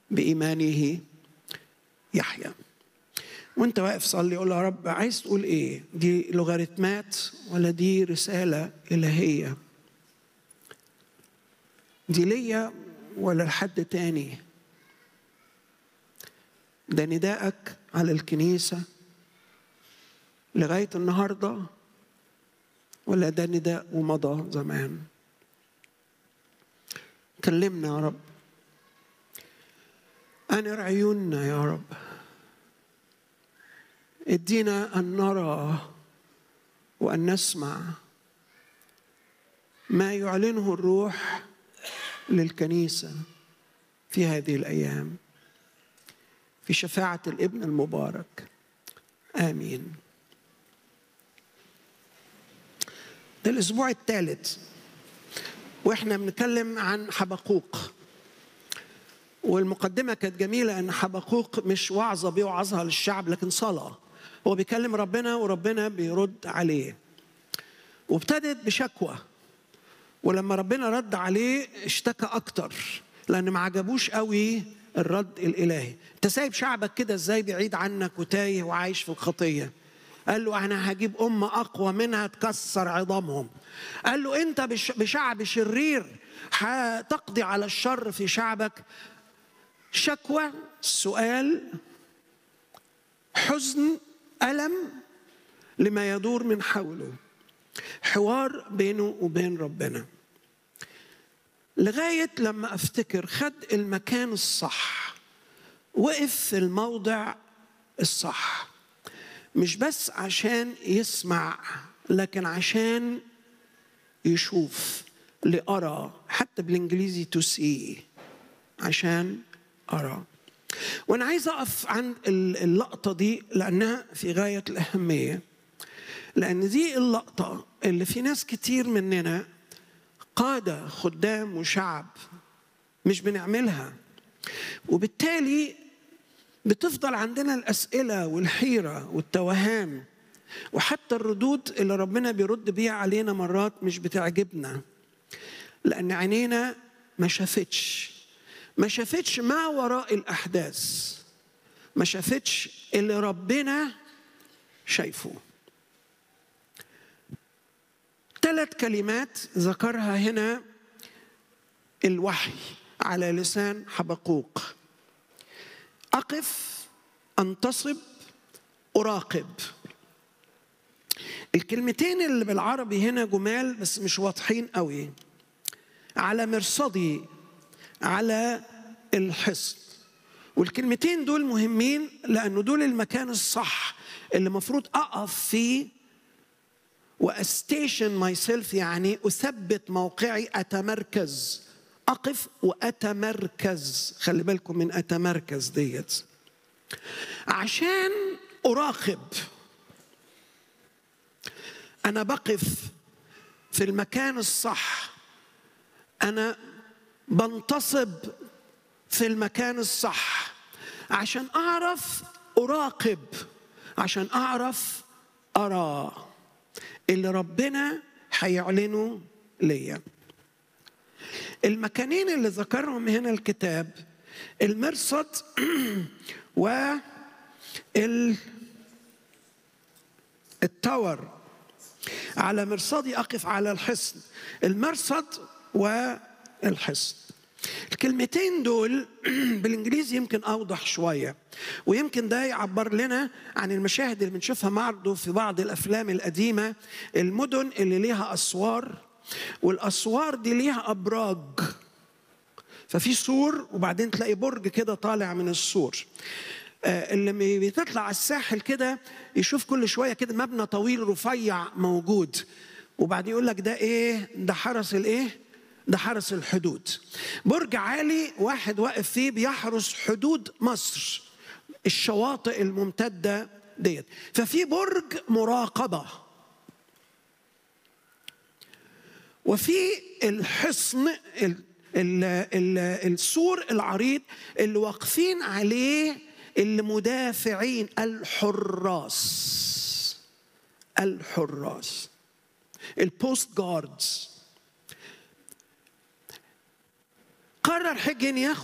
بإيمانه يحيى وانت واقف صلي قول له يا رب عايز تقول ايه دي لوغاريتمات ولا دي رسالة إلهية دي ليا ولا لحد تاني ده نداءك على الكنيسة لغاية النهاردة ولا ده نداء ومضى زمان كلمنا يا رب أنر عيوننا يا رب ادينا أن نرى وأن نسمع ما يعلنه الروح للكنيسة في هذه الأيام في شفاعة الابن المبارك آمين ده الأسبوع الثالث وإحنا بنتكلم عن حبقوق والمقدمة كانت جميلة أن حبقوق مش وعظة بيوعظها للشعب لكن صلاة هو بيكلم ربنا وربنا بيرد عليه وابتدت بشكوى ولما ربنا رد عليه اشتكى أكتر لأن ما عجبوش قوي الرد الإلهي أنت سايب شعبك كده إزاي بعيد عنك وتايه وعايش في الخطية قال له أنا هجيب أمة أقوى منها تكسر عظامهم قال له أنت بشعب شرير هتقضي على الشر في شعبك شكوى سؤال حزن ألم لما يدور من حوله حوار بينه وبين ربنا لغاية لما أفتكر خد المكان الصح وقف في الموضع الصح مش بس عشان يسمع لكن عشان يشوف لأرى حتى بالإنجليزي تو سي عشان أرى وأنا عايز أقف عند اللقطة دي لأنها في غاية الأهمية لأن دي اللقطة اللي في ناس كتير مننا قادة خدام وشعب مش بنعملها وبالتالي بتفضل عندنا الأسئلة والحيرة والتوهان وحتى الردود اللي ربنا بيرد بيها علينا مرات مش بتعجبنا لأن عينينا ما شافتش ما شافتش ما وراء الأحداث ما شافتش اللي ربنا شايفه ثلاث كلمات ذكرها هنا الوحي على لسان حبقوق أقف أنتصب أراقب الكلمتين اللي بالعربي هنا جمال بس مش واضحين قوي على مرصدي على الحصن والكلمتين دول مهمين لأنه دول المكان الصح اللي المفروض أقف فيه واستيشن ماي سيلف يعني اثبت موقعي اتمركز اقف واتمركز خلي بالكم من اتمركز ديت عشان اراقب انا بقف في المكان الصح انا بنتصب في المكان الصح عشان اعرف اراقب عشان اعرف ارى اللي ربنا هيعلنه ليا المكانين اللي ذكرهم هنا الكتاب المرصد و التاور على مرصدي اقف على الحصن المرصد والحصن الكلمتين دول بالانجليزي يمكن اوضح شويه ويمكن ده يعبر لنا عن المشاهد اللي بنشوفها معرضه في بعض الافلام القديمه المدن اللي ليها اسوار والاسوار دي ليها ابراج ففي سور وبعدين تلاقي برج كده طالع من السور اللي بتطلع على الساحل كده يشوف كل شويه كده مبنى طويل رفيع موجود وبعدين يقول لك ده ايه ده حرس الايه ده حرس الحدود برج عالي واحد واقف فيه بيحرس حدود مصر الشواطئ الممتدة ديت ففي برج مراقبة وفي الحصن ال ال ال السور العريض اللي واقفين عليه المدافعين الحراس الحراس البوست جاردز قرر حجن ياخد